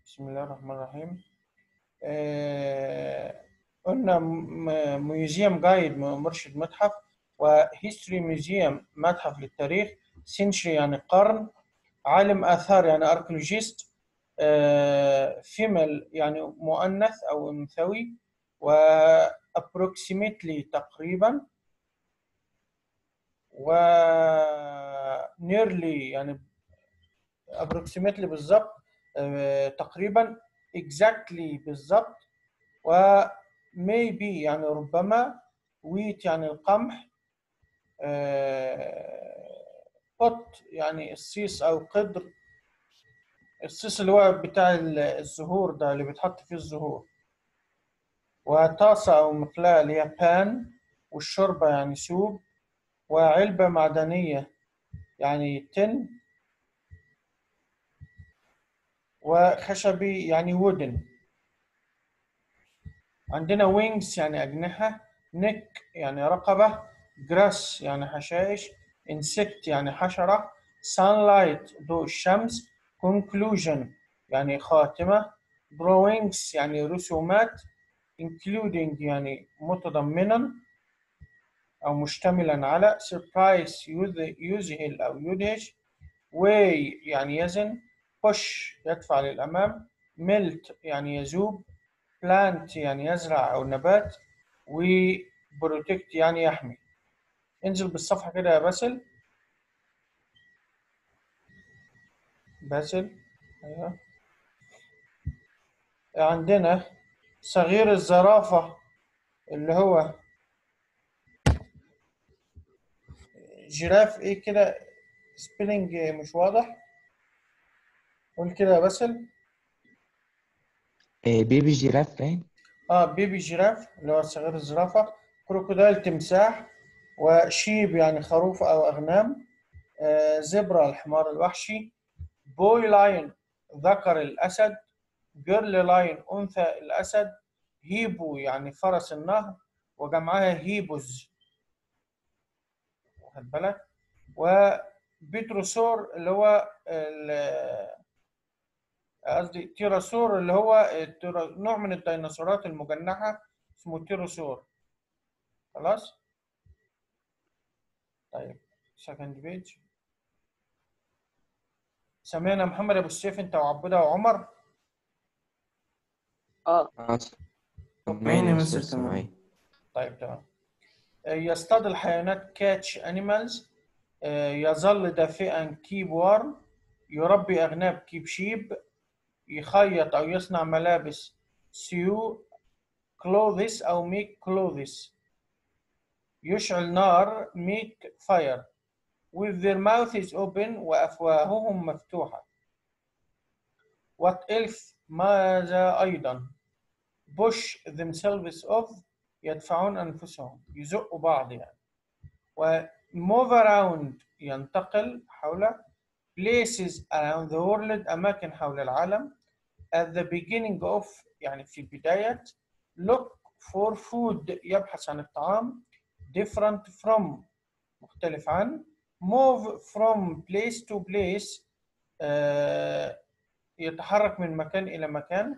بسم الله الرحمن الرحيم آه، قلنا ميوزيوم جايد مرشد متحف وهيستوري ميوزيوم متحف للتاريخ سنشري يعني قرن عالم آثار يعني أركيولوجيست فيميل يعني مؤنث أو أنثوي و approximately تقريبا و nearly يعني approximately بالظبط آه، تقريبا exactly بالظبط و maybe يعني ربما wheat يعني القمح قط يعني الصيص او قدر الصيص اللي هو بتاع الزهور ده اللي بيتحط فيه الزهور وطاسة أو مقلاة اللي هي بان والشوربة يعني سوب وعلبة معدنية يعني تن وخشبي يعني وودن عندنا وينجز يعني أجنحة نك يعني رقبة جراس يعني حشائش insect يعني حشرة sunlight ضوء الشمس conclusion يعني خاتمة drawings يعني رسومات including يعني متضمنا أو مشتملا على surprise يذهل أو يدهش way يعني يزن push يدفع للأمام melt يعني يذوب plant يعني يزرع أو نبات و protect يعني يحمي انزل بالصفحة كده يا باسل باسل ايوه عندنا صغير الزرافة اللي هو جراف ايه كده سبيلنج مش واضح قول كده يا باسل إيه بيبي جيراف باين اه بيبي جراف اللي هو صغير الزرافة كروكوديل تمساح وشيب يعني خروف أو أغنام آه زبرة الحمار الوحشي بوي لاين ذكر الأسد جيرل لاين أنثى الأسد هيبو يعني فرس النهر وجمعها هيبوز واخد بالك وبيتروسور اللي هو قصدي تيراسور اللي هو نوع من الديناصورات المجنحة اسمه تيروسور خلاص طيب سكند بيج سمعنا محمد ابو السيف انت وعبده وعمر اه سامعين يا مستر سامعين طيب تمام يصطاد الحيوانات كاتش انيمالز يظل دافئا كيب وارم يربي اغناب كيب شيب يخيط او يصنع ملابس سيو كلوذس او ميك كلوذس يشعل نار make fire with their mouth is open وأفواههم مفتوحة what else ماذا أيضا push themselves off يدفعون أنفسهم يزقوا بعض يعني و move around ينتقل حول places around the world أماكن حول العالم at the beginning of يعني في بداية look for food يبحث عن الطعام different from مختلف عن move from place to place uh, يتحرك من مكان إلى مكان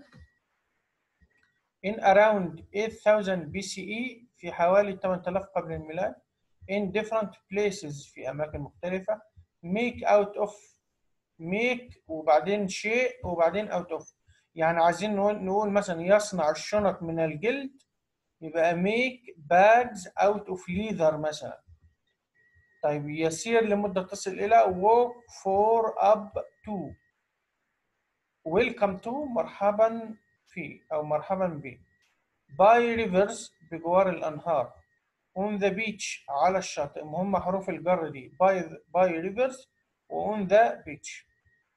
in around 8000 BCE في حوالي 8000 قبل الميلاد in different places في أماكن مختلفة make out of make وبعدين شيء وبعدين out of يعني عايزين نقول, نقول مثلا يصنع الشنط من الجلد يبقى make bags out of leather مثلا طيب يسير لمدة تصل إلى walk for up to welcome to مرحبا في أو مرحبا ب by rivers بجوار الأنهار on the beach على الشاطئ مهمة حروف الجر دي by, by rivers و on the beach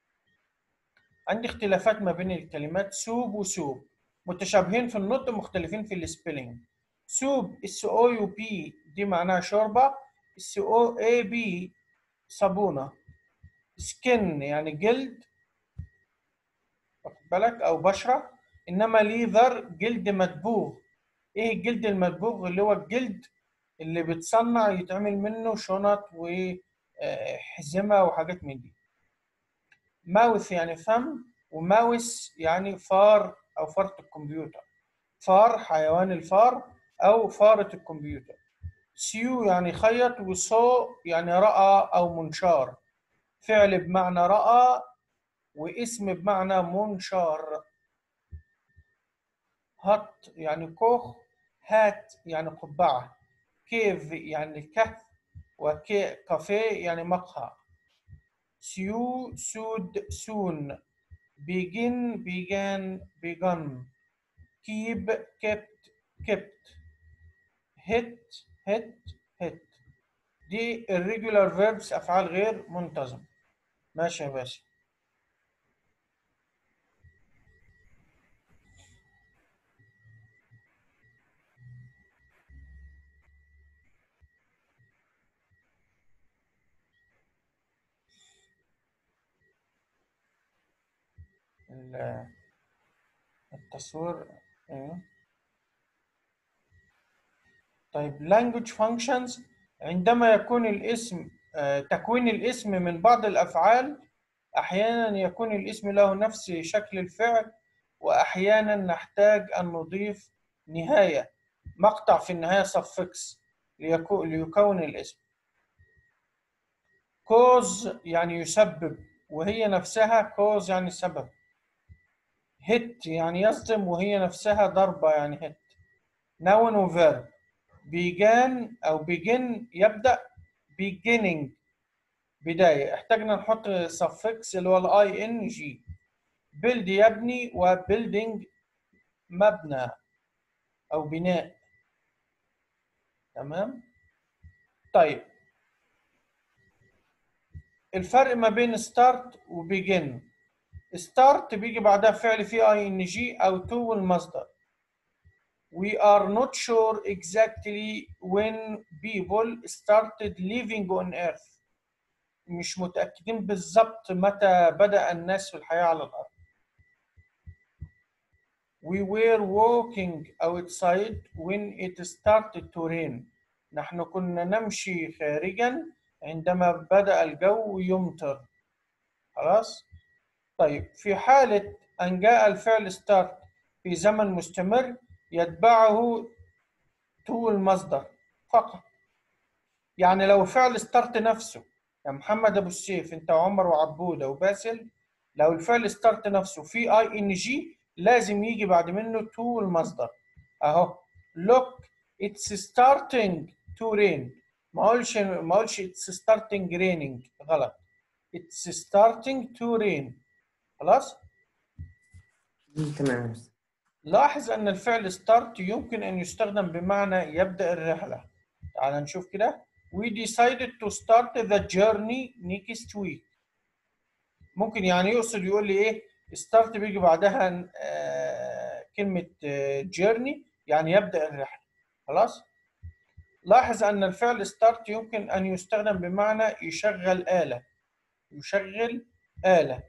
عندي اختلافات ما بين الكلمات سوب وسوب متشابهين في النطق مختلفين في السبيلنج سوب اس او يو بي دي معناها شوربه اس او اي بي صابونه سكن يعني جلد واخد بالك او بشره انما ليذر جلد مدبوغ ايه الجلد المدبوغ اللي هو الجلد اللي بتصنع يتعمل منه شنط وحزمه وحاجات من دي ماوث يعني فم وماوس يعني فار او فاره الكمبيوتر فار حيوان الفار او فاره الكمبيوتر سيو يعني خيط وسو يعني راى او منشار فعل بمعنى راى واسم بمعنى منشار هات يعني كوخ هات يعني قبعة كيف يعني كهف وكافيه يعني مقهى سيو سود سون بيجن بيجان بيجن كيب كبت كبت هت هت هت دي الريجولار فيربس افعال غير منتظم ماشي يا باشا ال- التصوير ايوه طيب language functions عندما يكون الاسم آه، تكوين الاسم من بعض الأفعال أحيانا يكون الاسم له نفس شكل الفعل وأحيانا نحتاج أن نضيف نهاية مقطع في النهاية suffix ليكو- ليكون الاسم cause يعني يسبب وهي نفسها cause يعني سبب hit يعني يصدم وهي نفسها ضربة يعني hit noun وverb began أو begin يبدأ beginning بداية احتاجنا نحط suffix اللي هو الاي ان جي build يبني وbuilding مبنى أو بناء تمام طيب الفرق ما بين start وbegin start بيجي بعدها فعل فيه اي ان جي او to والمصدر we are not sure exactly when people started living on earth مش متأكدين بالظبط متى بدأ الناس في الحياة على الأرض we were walking outside when it started to rain نحن كنا نمشي خارجا عندما بدأ الجو يمطر خلاص طيب في حالة أن جاء الفعل start في زمن مستمر يتبعه to المصدر فقط يعني لو فعل start نفسه يا محمد أبو السيف أنت وعمر وعبودة وباسل لو الفعل start نفسه في اي ان جي لازم يجي بعد منه to المصدر اهو look it's starting to rain ما اقولش ما اقولش it's starting raining غلط it's starting to rain خلاص تمام لاحظ أن الفعل start يمكن أن يستخدم بمعنى يبدأ الرحلة. تعال نشوف كده. We decided to start the journey next week. ممكن يعني يقصد يقول لي إيه؟ start بيجي بعدها آه، كلمة آه، journey يعني يبدأ الرحلة. خلاص؟ لاحظ أن الفعل start يمكن أن يستخدم بمعنى يشغل آلة. يشغل آلة.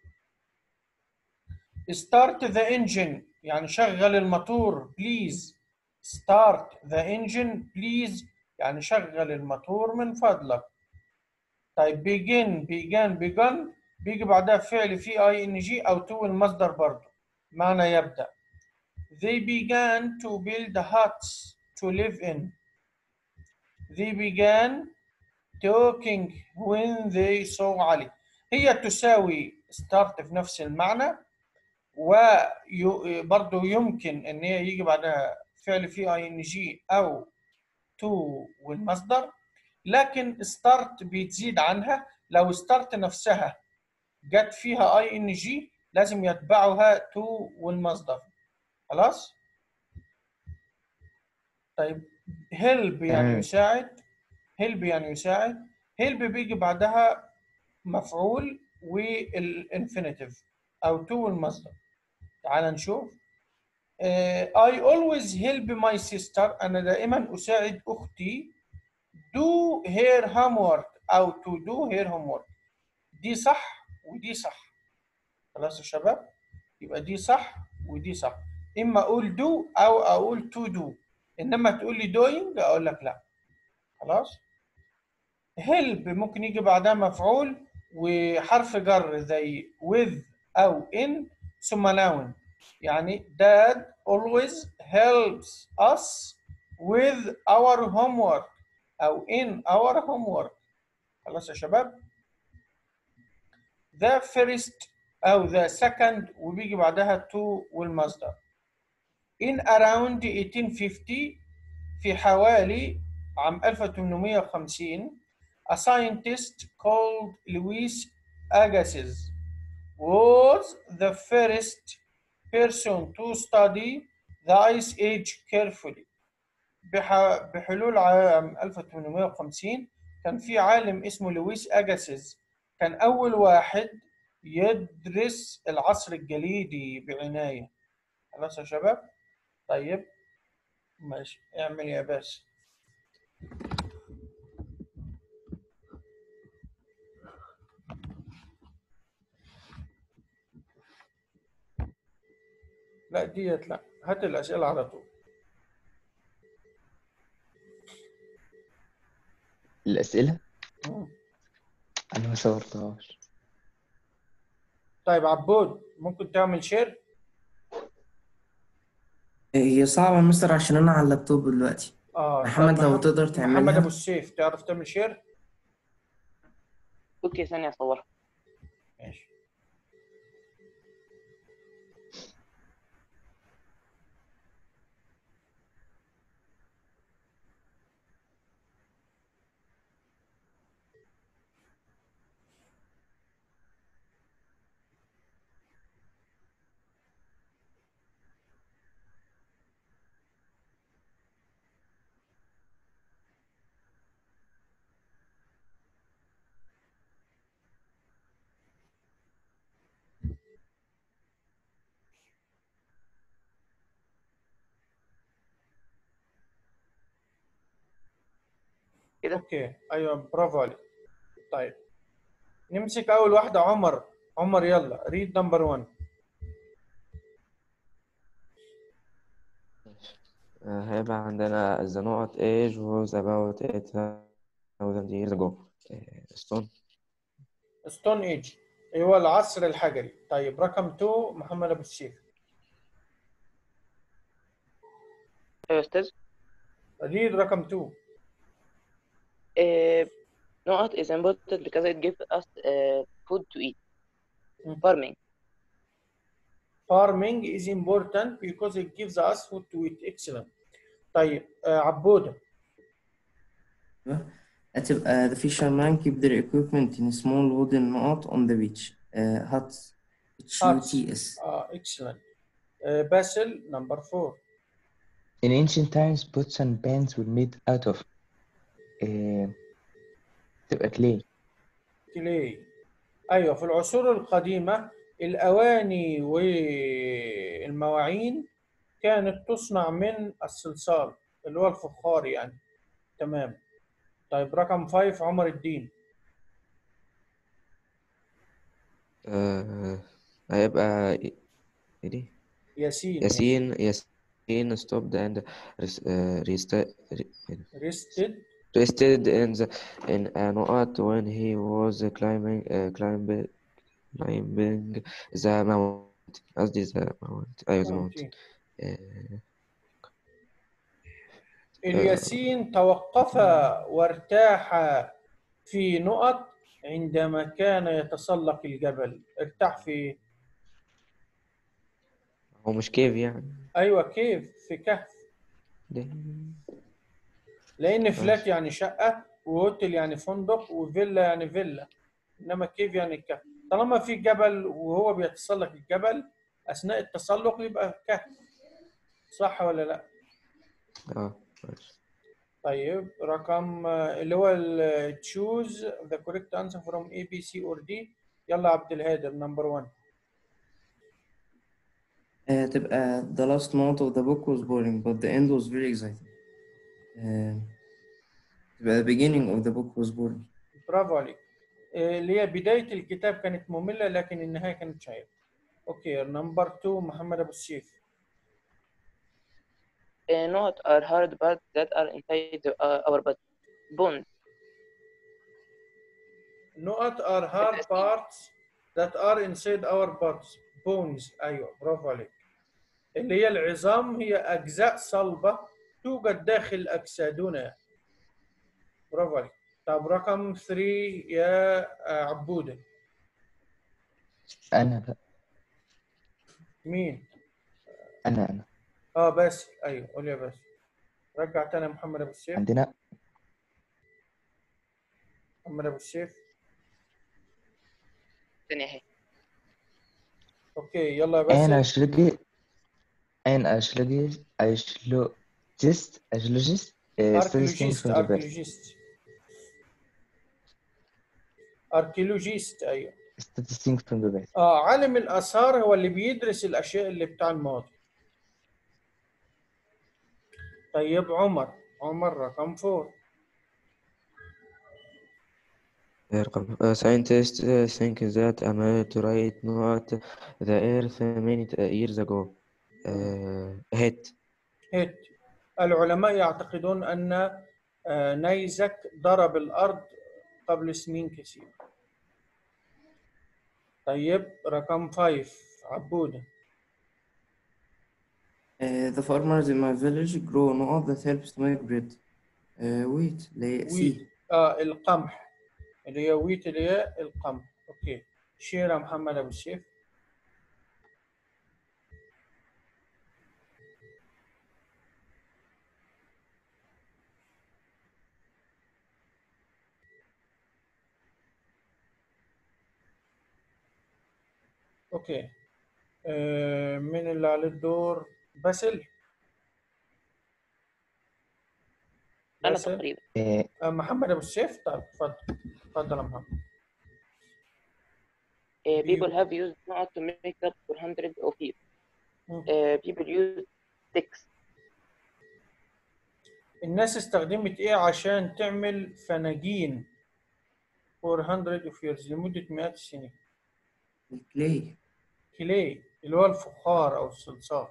start the engine يعني شغل الموتور please start the engine please يعني شغل الموتور من فضلك طيب begin began begun بيجي بعدها فعل فيه اي ان جي او تو المصدر برضه معنى يبدأ they began to build huts to live in they began talking when they saw علي هي تساوي start في نفس المعنى وبرضه يمكن ان هي يجي بعدها فعل فيه اي ان جي او تو والمصدر لكن ستارت بتزيد عنها لو ستارت نفسها جت فيها اي ان جي لازم يتبعها تو والمصدر خلاص طيب هيلب يعني تمام. يساعد هيلب يعني يساعد هيلب بيجي بعدها مفعول والانفينيتيف او تو والمصدر تعال نشوف آه، I always help my sister أنا دائما أساعد أختي do her homework أو to do her homework دي صح ودي صح خلاص يا شباب يبقى دي صح ودي صح إما أقول do أو أقول to do إنما تقول لي doing أقول لك لا خلاص help ممكن يجي بعدها مفعول وحرف جر زي with أو in ثم noun يعني dad always helps us with our homework أو in our homework خلاص يا شباب the first أو the second وبيجي بعدها to والمصدر in around 1850 في حوالي عام 1850 a scientist called Louis Agassiz was the first person to study the ice age carefully بح- بحلول عام 1850 كان في عالم اسمه لويس أجاسيز كان أول واحد يدرس العصر الجليدي بعناية خلاص يا شباب طيب ماشي اعمل يا باشا لا ديت لا هات الأسئلة على طول الأسئلة مم. أنا ما صورتهاش طيب عبود ممكن تعمل شير هي صعبة يا مستر عشان أنا على اللابتوب دلوقتي اه طب محمد لو محمد- تقدر محمد تعملها ابو السيف تعرف تعمل شير اوكي ثانية اصورها ماشي كده اوكي ايوه برافو عليك طيب نمسك اول واحده عمر عمر يلا ريد نمبر 1 آه، هيبقى عندنا the نقط age was about 8000 years ago آه، stone ستون ايج هو العصر الحجري طيب رقم 2 محمد ابو السيف ايوه يا استاذ ريد رقم 2 uh, نقط is important because it gives us uh, food to eat Mm. farming farming is important because it gives us food to eat excellent طيب آه عبوده هتبقى the fishermen keep their equipment in small wooden نقط on the beach uh, huts H U T S اه excellent آه باسل نمبر 4 In ancient times, pots and pans were made out of آه، تبقى clay كلي ايوه في العصور القديمه الاواني والمواعين كانت تصنع من الصلصال اللي هو الفخار يعني تمام طيب رقم 5 عمر الدين آه، هيبقى إيه دي؟ ياسين ياسين ياسين stopped and res- uh, resta- re- ريستد rested in the in a نقط when he was climbing uh, climbing climbing the mountain قصدي the mountain أيوة the mountain آه، الياسين توقف وارتاح في نقط عندما كان يتسلق الجبل ارتاح في هو مش كيف يعني ايوه كيف في كهف ده لان فلات يعني شقه وهوتل يعني فندق وفيلا يعني فيلا انما كيف يعني كهف طالما في جبل وهو بيتسلق الجبل اثناء التسلق يبقى كهف صح ولا لا اه ماشي. طيب رقم آه، اللي هو ال choose the correct answer from A B C or D يلا عبد الهادر نمبر 1 uh, تبقى the last note of the book was boring but the end was very exciting uh, تبقى the beginning of the book was boring برافو عليك آه، اللي هي بداية الكتاب كانت مملة لكن النهاية كانت شيقة اوكي نمبر 2 محمد ابو السيف uh, نقط are hard parts that are inside the, uh, our body bones نقط are hard parts that are inside our bodies bones ايوه برافو عليك اللي هي العظام هي اجزاء صلبه توجد داخل اجسادنا برافو عليك طب رقم 3 يا آه، عبوده أنا بقى. مين أنا أنا اه بس ايوه قول يا بس رجع تاني يا محمد ابو السيف عندنا محمد ابو السيف الثانية اهي اوكي يلا يا أنا بس أشلجي أنا أشلجي أشلوجيست أشلوجيست uh, studies things اركيولوجيست from the past. اركيولوجيست اركيولوجيست ايوه studies things from the past. اه عالم الاثار هو اللي بيدرس الاشياء اللي بتاع الماضي طيب عمر عمر رقم فور رقم uh, scientists uh, think that a meteorite not the Earth many years ago uh, hit هيت العلماء يعتقدون ان آه، نيزك ضرب الارض قبل سنين كثيرة طيب رقم فايف عبودة Uh, the farmers in my village grow نقط that helps to make bread. Uh, wheat اللي هي ويت seed. اه القمح اللي هي ويت اللي هي القمح اوكي شيرة محمد ابو السيف اوكي آه مين اللي عليه الدور باسل انا باسل تقريبا Uh, آه محمد ابو السيف طيب اتفضل اتفضل يا محمد Uh, people have used not to make up for hundreds of years. مم. Uh, people use sticks. الناس استخدمت ايه عشان تعمل فناجين 400 of years لمدة مئات السنين الكلي كلي اللي هو الفخار او الصلصال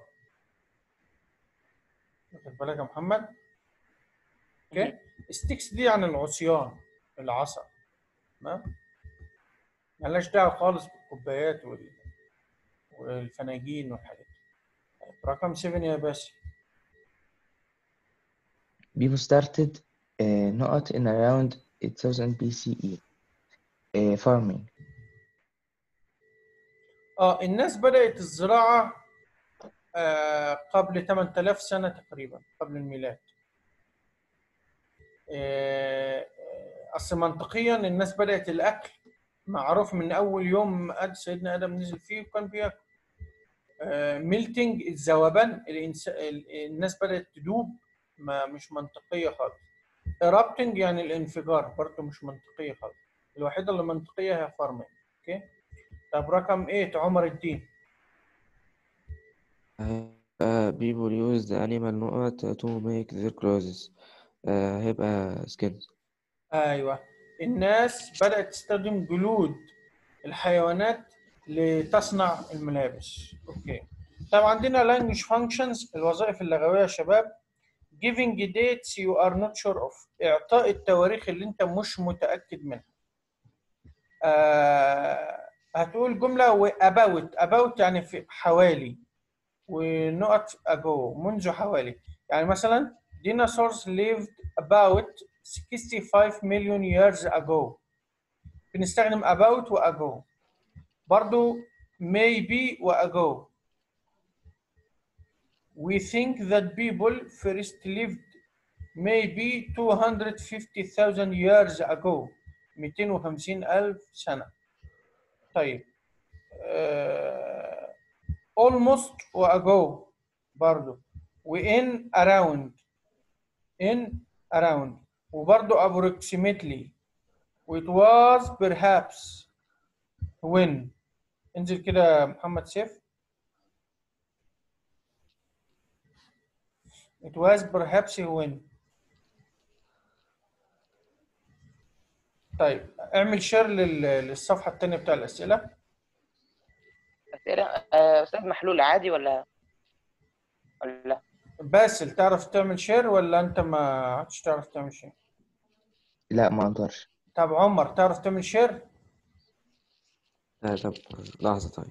واخد بالك يا محمد اوكي ستيكس دي عن العصيان العصا تمام ملهاش دعوه خالص بالكوبايات وال... والفناجين والحاجات دي. طيب، رقم 7 يا باسل people started uh, نقط in around 8000 BCE. Uh, farming. اه الناس بدأت الزراعة آه قبل 8000 سنة تقريبا قبل الميلاد آه، آه، أصل منطقيا الناس بدأت الأكل معروف من أول يوم آد- سيدنا آدم نزل فيه وكان بياكل ميلتنج الذوبان الإنس... ال- الناس بدأت تدوب ما مش منطقية خالص erupting يعني الانفجار برضه مش منطقية خالص الوحيدة اللي منطقية هي فارمينج اوكي طب رقم 8 عمر الدين uh, people use the animal نقط to make their clothes uh, هيبقى skins ايوه الناس بدأت تستخدم جلود الحيوانات لتصنع الملابس اوكي طب عندنا language functions الوظائف اللغوية يا شباب giving dates you are not sure of اعطاء التواريخ اللي انت مش متأكد منها آه هتقول جملة و about about يعني في حوالي ونقط ago منذ حوالي يعني مثلا dinosaurs lived about 65 million years ago بنستخدم about و ago برضو maybe و ago we think that people first lived maybe 250,000 years ago 250 ألف سنة طيب آه almost و ago برضو و in around in around وبرضو approximately و it was perhaps when انزل كده يا محمد سيف it was perhaps when طيب اعمل شير للصفحة التانية بتاع الأسئلة أسئلة آه، أستاذ محلول عادي ولا ولا لا؟ باسل تعرف تعمل شير ولا أنت ما عادش تعرف تعمل شير؟ لا ما اقدرش طب عمر تعرف تعمل شير؟ آه طب لحظة طيب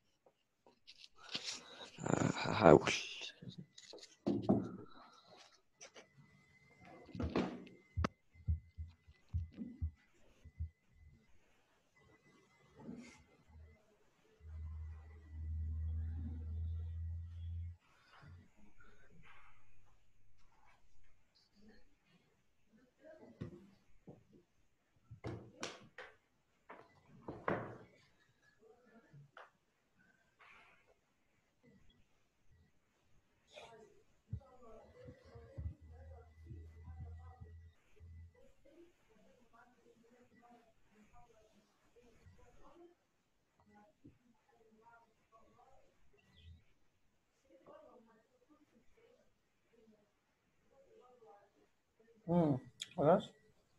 آه، هحاول امم خلاص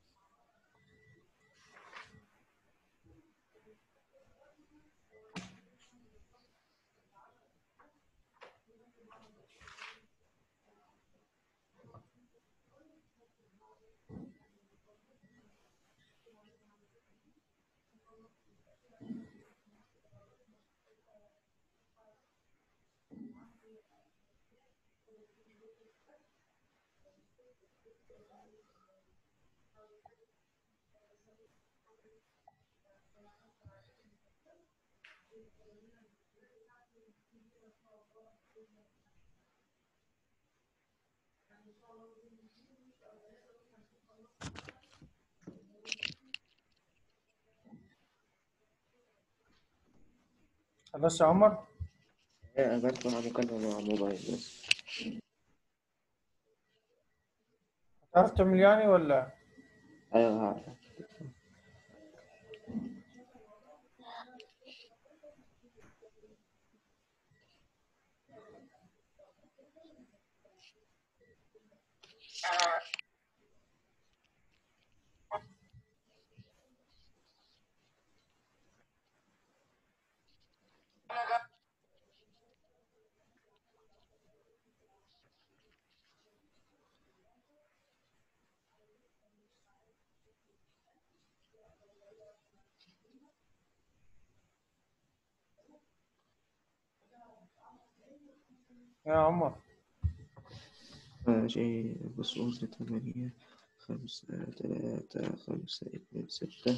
خلاص يا عمر انا بفتح مكالمة مع الموبايل بس هتعرف تعمل يعني ولا ايوه هعرف يا عمر ماشي بصوص ثمانية خمسة ثلاثة خمسة اتنين ستة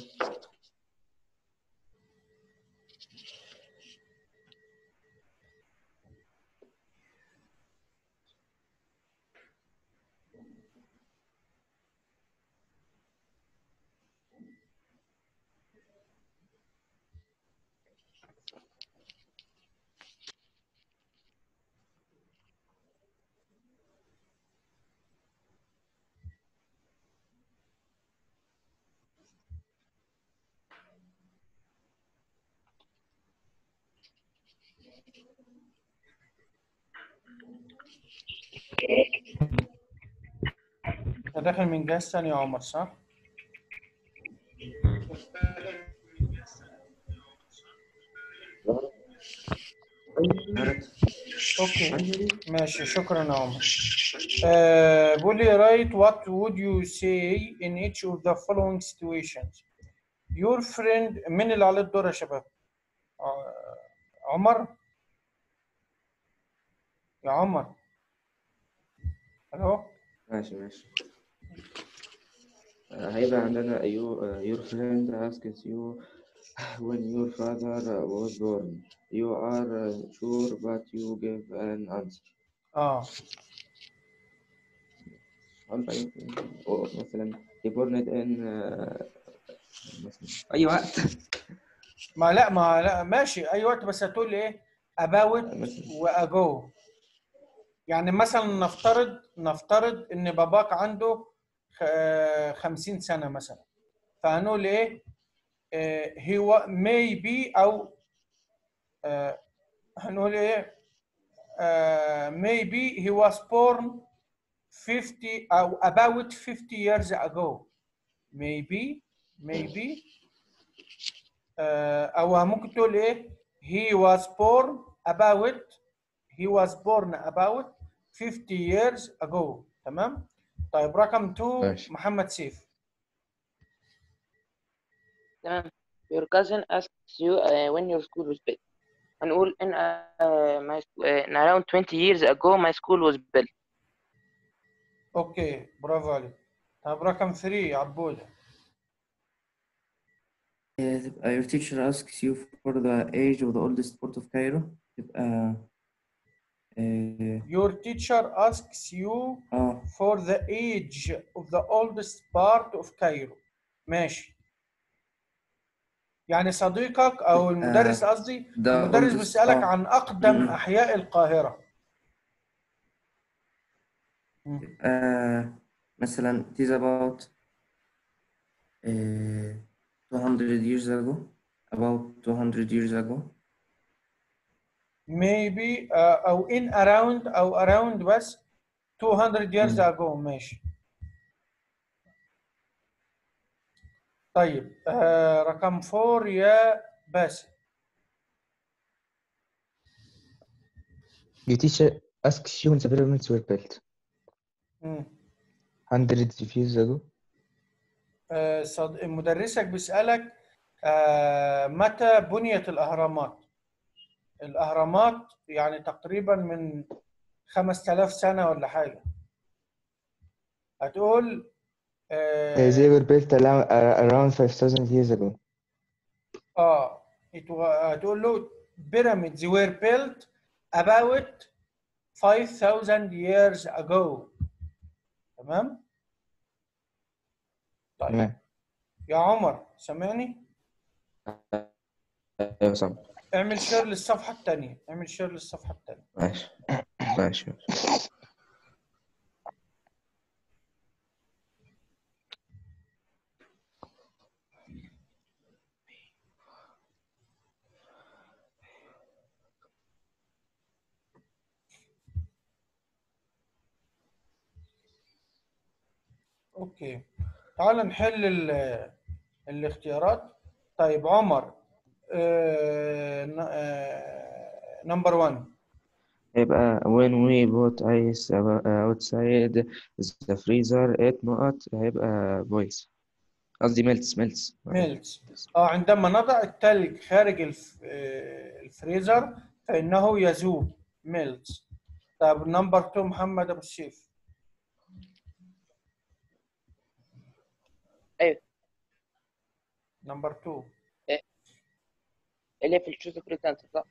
انت داخل من جهاز ثاني يا عمر صح؟ اوكي ماشي شكرا يا عمر آه بيقول لي write what would you say in each of the following situations your friend مين اللي عليه الدور يا شباب؟ آه عمر يا عمر الو ماشي ماشي آه، هيبقى عندنا you, uh, your friend asks you when your father was born you are uh, sure but you give an answer اه هل بقى يمكن- أو مثلا he born in uh, مثلا أي وقت ما لا ما لا ماشي اي وقت بس هتقول لي ايه about مثلا واجو يعني مثلا نفترض نفترض ان باباك عنده خ- 50 سنه مثلا فهنقول ايه آه، هو maybe او آه، هنقول ايه آه، maybe he was born 50 او about 50 years ago maybe maybe آه، او ممكن تقول ايه he was born about he was born about 50 years ago تمام طيب رقم 2 ماشي. محمد سيف تمام your cousin asks you uh, when your school was built هنقول in uh, my sc- uh, in around 20 years ago my school was built اوكي برافو عليك طب رقم 3 عبودة آه، تبقى your teacher asks you for the age of the oldest port of Cairo تبقى آه your teacher asks you آه for the age of the oldest part of Cairo ماشي يعني صديقك او المدرس قصدي the المدرس oldest- بيسألك آه. عن اقدم مم. احياء القاهرة آه مثلا it is about uh, 200 years ago about 200 years ago maybe uh, او in around او around بس 200 years مم. ago ماشي طيب آه رقم 4 يا باسل Your teacher asks you when the pyramids were built. مم. Hundreds of years ago. آه صد... مدرسك بيسألك آه متى بنيت الأهرامات الأهرامات يعني تقريبا من 5000 سنة ولا حاجة هتقول Uh, آه, they were built allow- uh, around 5,000 years ago. آه it wa- هتقول له pyramids were built about 5000 years ago تمام طيب تمام. يا عمر سامعني ايوه سامع اعمل شير للصفحة الثانية اعمل شير للصفحة الثانية ماشي ماشي اوكي تعال نحل ال- الاختيارات طيب عمر نمبر 1 يبقى when we put ice outside the freezer eight نقط هيبقى boils قصدي melts melts ميلتس اه عندما نضع الثلج خارج الف... آه، الفريزر فإنه يذوب ميلتس طيب نمبر 2 محمد أبو السيف أيوة. نمبر 2 اللي هي في الشوز بريتنس صح؟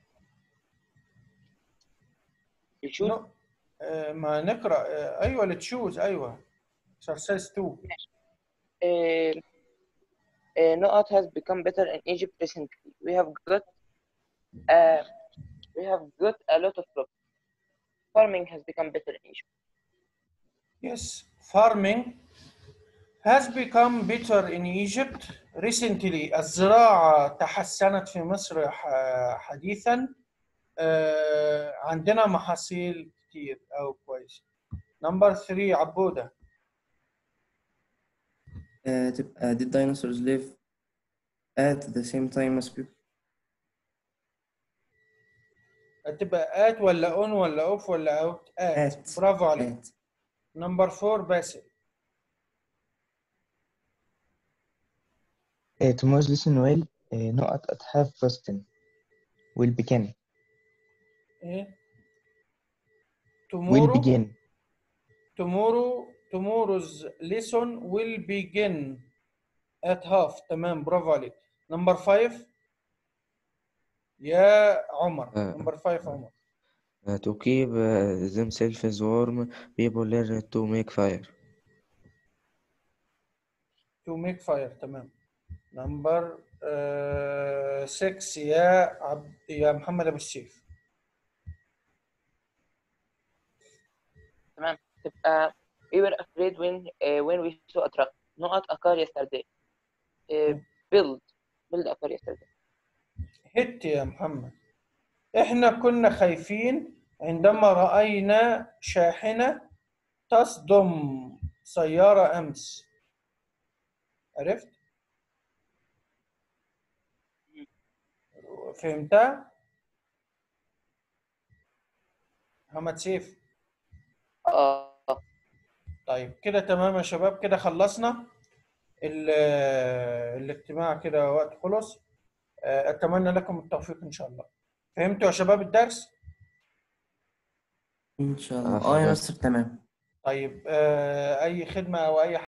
الشوز نو آه، ما نقرأ آه، أيوة لتشوز أيوة exercise 2 uh, uh, Noat has become better in Egypt recently. We have got uh, we have got a lot of crops. Farming has become better in Egypt. Yes, farming has become better in Egypt recently. الزراعة تحسنت في مصر ح- حديثا. آه، عندنا محاصيل كتير أو كويس. نمبر 3 عبودة. آه تبقى did dinosaurs live at the same time as people هتبقى آت ولا أون ولا أوف ولا أوت؟ آت. at برافو عليك. at نمبر 4 باسل. Uh, tomorrow's lesson will uh, not at half past 10 will begin. إيه؟ Will tomorrow begin. tomorrow tomorrow's lesson will begin at half تمام برافو عليك نمبر 5 يا عمر آه. نمبر 5 عمر Uh, to keep uh, themselves warm people learn to make fire to make fire تمام نمبر 6 يا عبد يا محمد ابو السيف تمام تبقى we were afraid when uh, when we saw a truck. Not a car yesterday. Uh, build build a car yesterday. هت يا محمد احنا كنا خايفين عندما رأينا شاحنة تصدم سيارة أمس عرفت؟ فهمتها؟ محمد سيف آه طيب كده تمام يا شباب كده خلصنا ال- الاجتماع كده وقت خلص آه، اتمنى لكم التوفيق ان شاء الله فهمتوا يا شباب الدرس ان شاء آه، الله اه يا خلاص. مستر تمام طيب آه، اي خدمه او اي